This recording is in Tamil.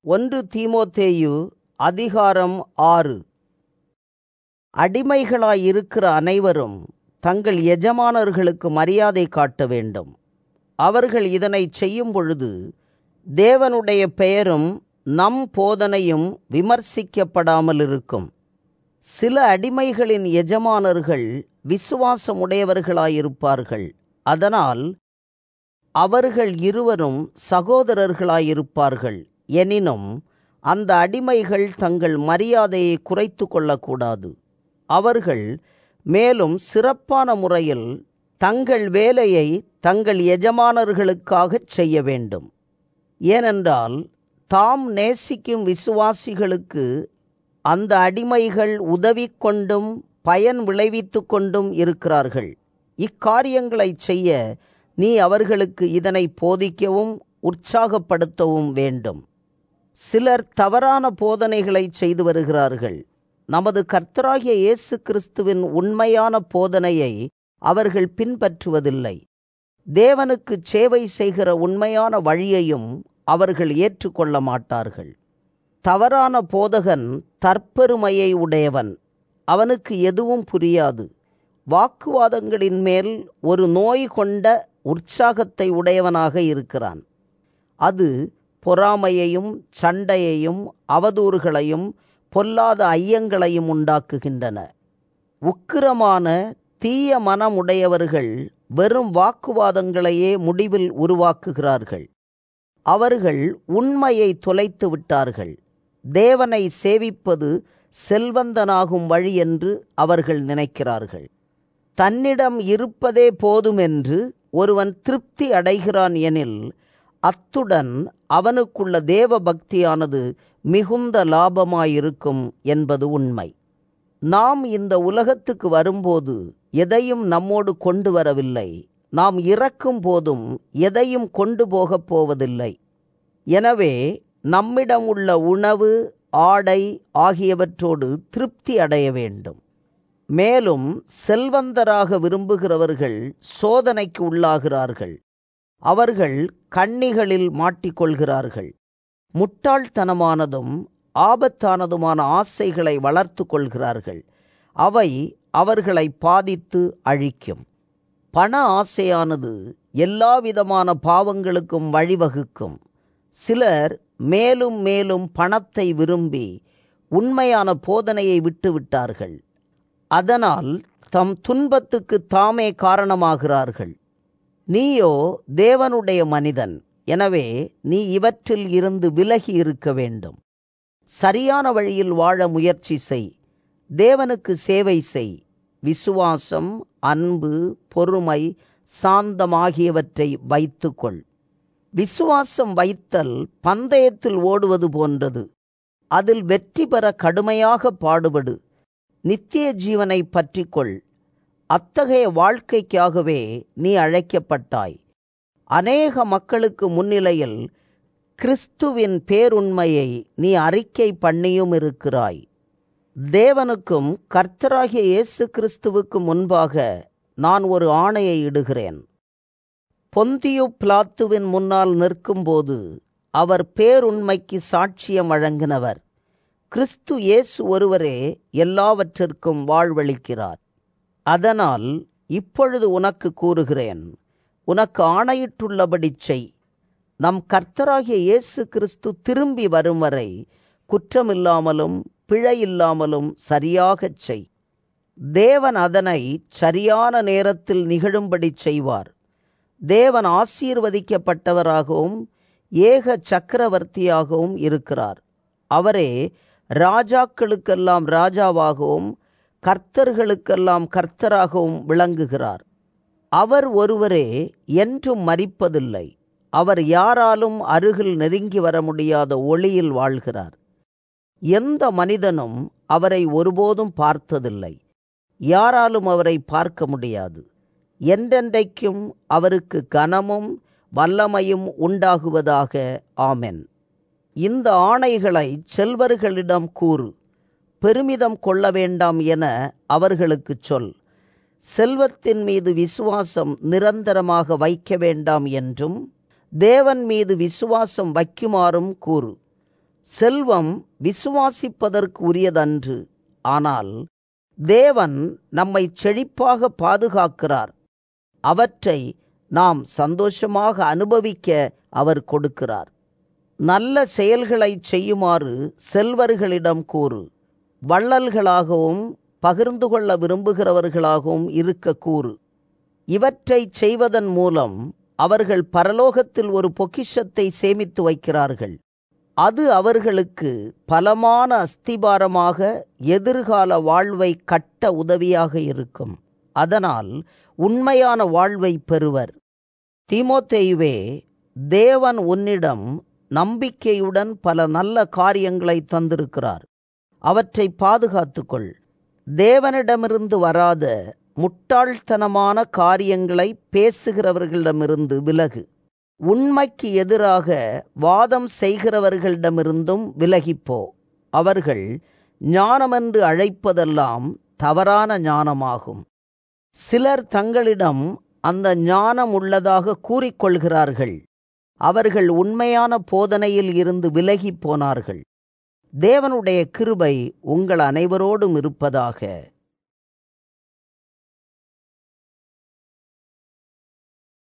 ஒன்று தீமோத்தேயு அதிகாரம் ஆறு அடிமைகளாயிருக்கிற அனைவரும் தங்கள் எஜமானர்களுக்கு மரியாதை காட்ட வேண்டும் அவர்கள் இதனை செய்யும் பொழுது தேவனுடைய பெயரும் நம் போதனையும் விமர்சிக்கப்படாமல் இருக்கும் சில அடிமைகளின் எஜமானர்கள் விசுவாசமுடையவர்களாயிருப்பார்கள் அதனால் அவர்கள் இருவரும் சகோதரர்களாயிருப்பார்கள் எனினும் அந்த அடிமைகள் தங்கள் மரியாதையை குறைத்து கொள்ளக்கூடாது அவர்கள் மேலும் சிறப்பான முறையில் தங்கள் வேலையை தங்கள் எஜமானர்களுக்காகச் செய்ய வேண்டும் ஏனென்றால் தாம் நேசிக்கும் விசுவாசிகளுக்கு அந்த அடிமைகள் உதவி கொண்டும் பயன் விளைவித்து கொண்டும் இருக்கிறார்கள் இக்காரியங்களை செய்ய நீ அவர்களுக்கு இதனை போதிக்கவும் உற்சாகப்படுத்தவும் வேண்டும் சிலர் தவறான போதனைகளை செய்து வருகிறார்கள் நமது கர்த்தராகிய இயேசு கிறிஸ்துவின் உண்மையான போதனையை அவர்கள் பின்பற்றுவதில்லை தேவனுக்கு சேவை செய்கிற உண்மையான வழியையும் அவர்கள் ஏற்றுக்கொள்ள மாட்டார்கள் தவறான போதகன் தற்பெருமையை உடையவன் அவனுக்கு எதுவும் புரியாது வாக்குவாதங்களின் மேல் ஒரு நோய் கொண்ட உற்சாகத்தை உடையவனாக இருக்கிறான் அது பொறாமையையும் சண்டையையும் அவதூறுகளையும் பொல்லாத ஐயங்களையும் உண்டாக்குகின்றன உக்கிரமான தீய மனமுடையவர்கள் வெறும் வாக்குவாதங்களையே முடிவில் உருவாக்குகிறார்கள் அவர்கள் உண்மையை தொலைத்து விட்டார்கள் தேவனை சேவிப்பது செல்வந்தனாகும் வழி என்று அவர்கள் நினைக்கிறார்கள் தன்னிடம் இருப்பதே போதுமென்று ஒருவன் திருப்தி அடைகிறான் எனில் அத்துடன் அவனுக்குள்ள தேவ பக்தியானது மிகுந்த லாபமாயிருக்கும் என்பது உண்மை நாம் இந்த உலகத்துக்கு வரும்போது எதையும் நம்மோடு கொண்டு வரவில்லை நாம் இறக்கும் போதும் எதையும் கொண்டு போகப் போவதில்லை எனவே நம்மிடம் உள்ள உணவு ஆடை ஆகியவற்றோடு திருப்தி அடைய வேண்டும் மேலும் செல்வந்தராக விரும்புகிறவர்கள் சோதனைக்கு உள்ளாகிறார்கள் அவர்கள் கண்ணிகளில் மாட்டிக்கொள்கிறார்கள் முட்டாள்தனமானதும் ஆபத்தானதுமான ஆசைகளை வளர்த்து கொள்கிறார்கள் அவை அவர்களை பாதித்து அழிக்கும் பண ஆசையானது எல்லாவிதமான பாவங்களுக்கும் வழிவகுக்கும் சிலர் மேலும் மேலும் பணத்தை விரும்பி உண்மையான போதனையை விட்டுவிட்டார்கள் அதனால் தம் துன்பத்துக்கு தாமே காரணமாகிறார்கள் நீயோ தேவனுடைய மனிதன் எனவே நீ இவற்றில் இருந்து விலகி இருக்க வேண்டும் சரியான வழியில் வாழ முயற்சி செய் தேவனுக்கு சேவை செய் விசுவாசம் அன்பு பொறுமை சாந்தம் ஆகியவற்றை வைத்துக்கொள் விசுவாசம் வைத்தல் பந்தயத்தில் ஓடுவது போன்றது அதில் வெற்றி பெற கடுமையாக பாடுபடு நித்திய ஜீவனை பற்றிக்கொள் அத்தகைய வாழ்க்கைக்காகவே நீ அழைக்கப்பட்டாய் அநேக மக்களுக்கு முன்னிலையில் கிறிஸ்துவின் பேருண்மையை நீ அறிக்கை பண்ணியும் இருக்கிறாய் தேவனுக்கும் கர்த்தராகிய இயேசு கிறிஸ்துவுக்கு முன்பாக நான் ஒரு ஆணையை இடுகிறேன் பொந்தியு பிளாத்துவின் முன்னால் நிற்கும்போது அவர் பேருண்மைக்கு சாட்சியம் வழங்கினவர் கிறிஸ்து இயேசு ஒருவரே எல்லாவற்றிற்கும் வாழ்வளிக்கிறார் அதனால் இப்பொழுது உனக்கு கூறுகிறேன் உனக்கு ஆணையிட்டுள்ளபடி செய் நம் கர்த்தராகிய இயேசு கிறிஸ்து திரும்பி வரும் வரை குற்றமில்லாமலும் பிழையில்லாமலும் சரியாகச் செய் தேவன் அதனை சரியான நேரத்தில் நிகழும்படி செய்வார் தேவன் ஆசீர்வதிக்கப்பட்டவராகவும் ஏக சக்கரவர்த்தியாகவும் இருக்கிறார் அவரே ராஜாக்களுக்கெல்லாம் ராஜாவாகவும் கர்த்தர்களுக்கெல்லாம் கர்த்தராகவும் விளங்குகிறார் அவர் ஒருவரே என்றும் மறிப்பதில்லை அவர் யாராலும் அருகில் நெருங்கி வர முடியாத ஒளியில் வாழ்கிறார் எந்த மனிதனும் அவரை ஒருபோதும் பார்த்ததில்லை யாராலும் அவரை பார்க்க முடியாது என்றென்றைக்கும் அவருக்கு கனமும் வல்லமையும் உண்டாகுவதாக ஆமென் இந்த ஆணைகளை செல்வர்களிடம் கூறு பெருமிதம் கொள்ள வேண்டாம் என அவர்களுக்குச் சொல் செல்வத்தின் மீது விசுவாசம் நிரந்தரமாக வைக்க வேண்டாம் என்றும் தேவன் மீது விசுவாசம் வைக்குமாறும் கூறு செல்வம் விசுவாசிப்பதற்கு உரியதன்று ஆனால் தேவன் நம்மை செழிப்பாக பாதுகாக்கிறார் அவற்றை நாம் சந்தோஷமாக அனுபவிக்க அவர் கொடுக்கிறார் நல்ல செயல்களை செய்யுமாறு செல்வர்களிடம் கூறு வள்ளல்களாகவும் பகிர்ந்து கொள்ள விரும்புகிறவர்களாகவும் இருக்க கூறு இவற்றை செய்வதன் மூலம் அவர்கள் பரலோகத்தில் ஒரு பொக்கிஷத்தை சேமித்து வைக்கிறார்கள் அது அவர்களுக்கு பலமான அஸ்திபாரமாக எதிர்கால வாழ்வை கட்ட உதவியாக இருக்கும் அதனால் உண்மையான வாழ்வை பெறுவர் தீமோத்தேயுவே தேவன் உன்னிடம் நம்பிக்கையுடன் பல நல்ல காரியங்களை தந்திருக்கிறார் அவற்றை பாதுகாத்துக்கொள் தேவனிடமிருந்து வராத முட்டாள்தனமான காரியங்களை பேசுகிறவர்களிடமிருந்து விலகு உண்மைக்கு எதிராக வாதம் செய்கிறவர்களிடமிருந்தும் விலகிப்போ அவர்கள் ஞானமென்று அழைப்பதெல்லாம் தவறான ஞானமாகும் சிலர் தங்களிடம் அந்த ஞானம் உள்ளதாக கூறிக்கொள்கிறார்கள் அவர்கள் உண்மையான போதனையில் இருந்து விலகி போனார்கள் தேவனுடைய கிருபை உங்கள் அனைவரோடும் இருப்பதாக